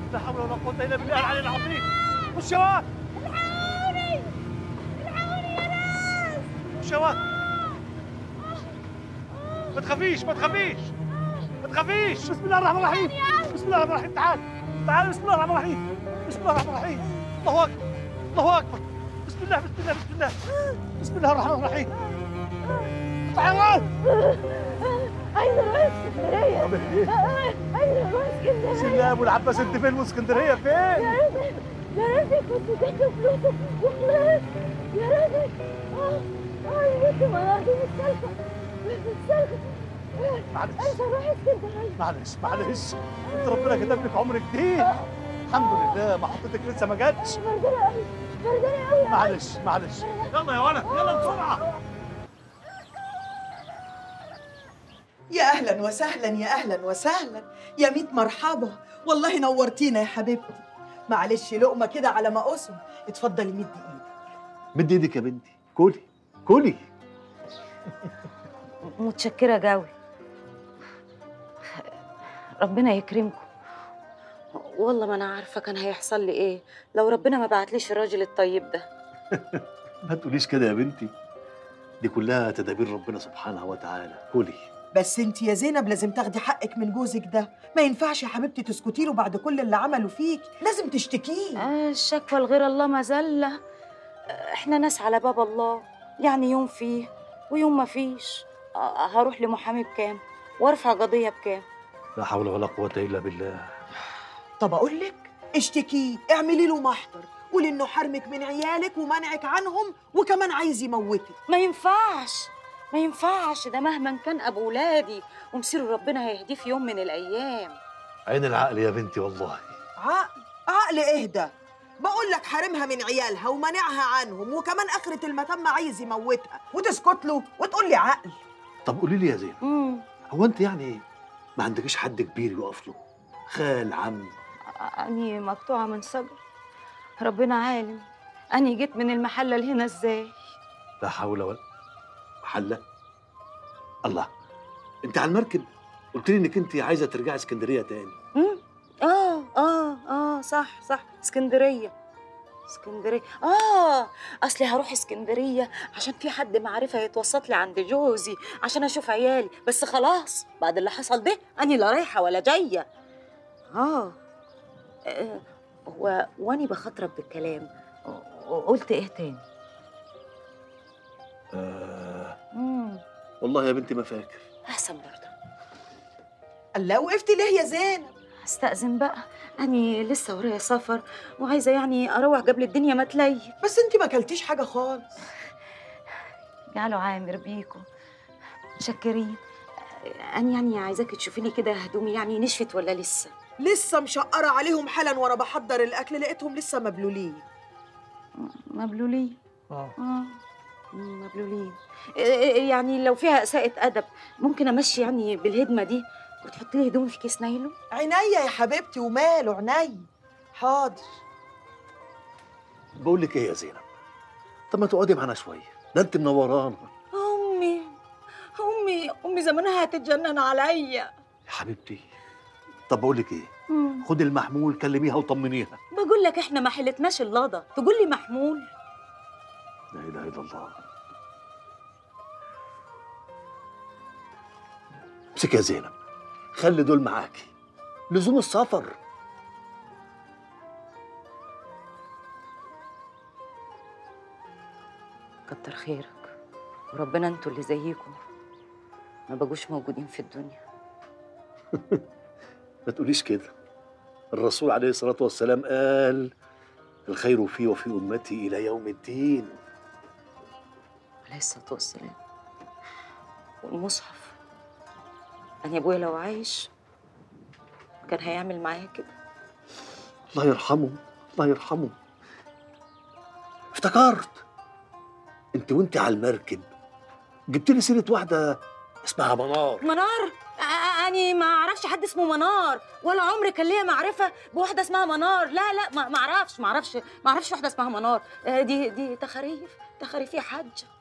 لا حول ولا قوه الا بالله العلي العظيم خش يا واد الحقوني الحقوني يا ناس خش يا واد ما تخافيش ما تخافيش ما تخافيش بسم الله الرحمن الرحيم بسم الله الرحمن الرحيم تعال تعال بسم الله الرحمن الرحيم بسم الله الرحمن الرحيم الله اكبر الله اكبر بسم الله بسم الله بسم الله بسم الله الرحمن الرحيم تعال عايزه اروح اسكندريه عايزه اروح اسكندريه بسم الله يا ابو العباس انت فين واسكندريه فين يا ريتك يا ريتك كنت اديت فلوسك وخلاص يا ريتك اه اه يا بنتي ما انا دي متسلكه متسلكه معلش عايزه اروح اسكندريه معلش معلش انت ربنا كتب لك عمر جديد الحمد لله ما حطيتك لسه ما جاتش بردانه قوي بردانه قوي معلش معلش يلا يا ولد يلا بسرعه يا اهلا وسهلا يا اهلا وسهلا يا ميت مرحبا والله نورتينا يا حبيبتي معلش لقمه كده على ما اسم اتفضلي مدي ايدك مد ايدك يا بنتي كولي كولي متشكرة جاوي ربنا يكرمكم والله ما أنا عارفة كان هيحصل لي إيه لو ربنا ما بعتليش الراجل الطيب ده ما تقوليش كده يا بنتي دي كلها تدابير ربنا سبحانه وتعالى كولي بس انت يا زينب لازم تاخدي حقك من جوزك ده ما ينفعش يا حبيبتي تسكتي له بعد كل اللي عمله فيك لازم تشتكيه آه الشكوى لغير الله مذلة آه إحنا ناس على باب الله يعني يوم فيه ويوم ما فيش آه هروح لمحامي بكام وارفع قضية بكام لا حول ولا قوه الا بالله طب اقول لك اشتكيه اعملي له محضر قولي انه حرمك من عيالك ومنعك عنهم وكمان عايز يموتك ما ينفعش ما ينفعش ده مهما كان أبو ولادي ومصير ربنا هيهديه في يوم من الأيام عين العقل يا بنتي والله عقل عقل اهدى بقول لك حارمها من عيالها ومنعها عنهم وكمان اخرة المتم عايز يموتها وتسكت له وتقول لي عقل طب قولي لي يا زينب مم. هو انت يعني ما عندكيش حد كبير يقف له خال عم أني مقطوعة من صبر ربنا عالم أني جيت من المحلة لهنا إزاي لا حول ولا محله الله انت على المركب قلت لي انك انت عايزه ترجعي اسكندريه تاني مم؟ آه آه آه صح صح اسكندرية اسكندرية آه أصلي هروح اسكندرية عشان في حد معرفة يتوسط لي عند جوزي عشان أشوف عيالي بس خلاص بعد اللي حصل ده أني لا رايحة ولا جاية آه آه، هو وأني بخاطرك بالكلام قلت إيه تاني؟ آه مم. والله يا بنتي ما فاكر أحسن برضه الله وقفتي ليه يا زينب استأذن بقى أني لسه ورايا سفر وعايزة يعني أروح قبل الدنيا ما تليل بس انت ما اكلتيش حاجه خالص جعله عامر بيكم متشكرين أنا يعني عايزاكي تشوفي لي كده هدومي يعني نشفت ولا لسه لسه مشقره عليهم حالا وانا بحضر الاكل لقيتهم لسه مبلولين مبلولين اه اه مم، مبلولين إيه- يعني لو فيها إساءة أدب ممكن أمشي يعني بالهدمة دي وتحطي لي هدومي في كيس نايلون عينيا يا حبيبتي وماله عينيا حاضر بقول لك ايه يا زينب طب ما تقعدي معانا شويه ده انت منورانا أمي أمي أمي زمانها هتتجنن عليا يا حبيبتي طب بقول لك ايه خدي المحمول كلميها وطمنيها بقول لك احنا ما حلتناش اللضا تقول لي محمول لا اله الا الله امسك يا زينب خلي دول معاكي لزوم السفر كتر خيرك وربنا انتوا اللي زيكم ما بقوش موجودين في الدنيا ما تقوليش كده الرسول عليه الصلاة والسلام قال الخير في وفي أمتي إلى يوم الدين عليه الصلاة والسلام والمصحف أنا أبويا لو عايش كان هيعمل معايا كده الله يرحمه الله يرحمه افتكرت انت وانت على المركب جبت لي سيرة واحدة اسمها منار منار أنا ما أعرفش حد اسمه منار ولا عمري كان ليا معرفة بواحدة اسمها منار لا لا ما ما أعرفش ما أعرفش ما أعرفش واحدة اسمها منار آه، دي دي تخاريف تخاريف يا حاجة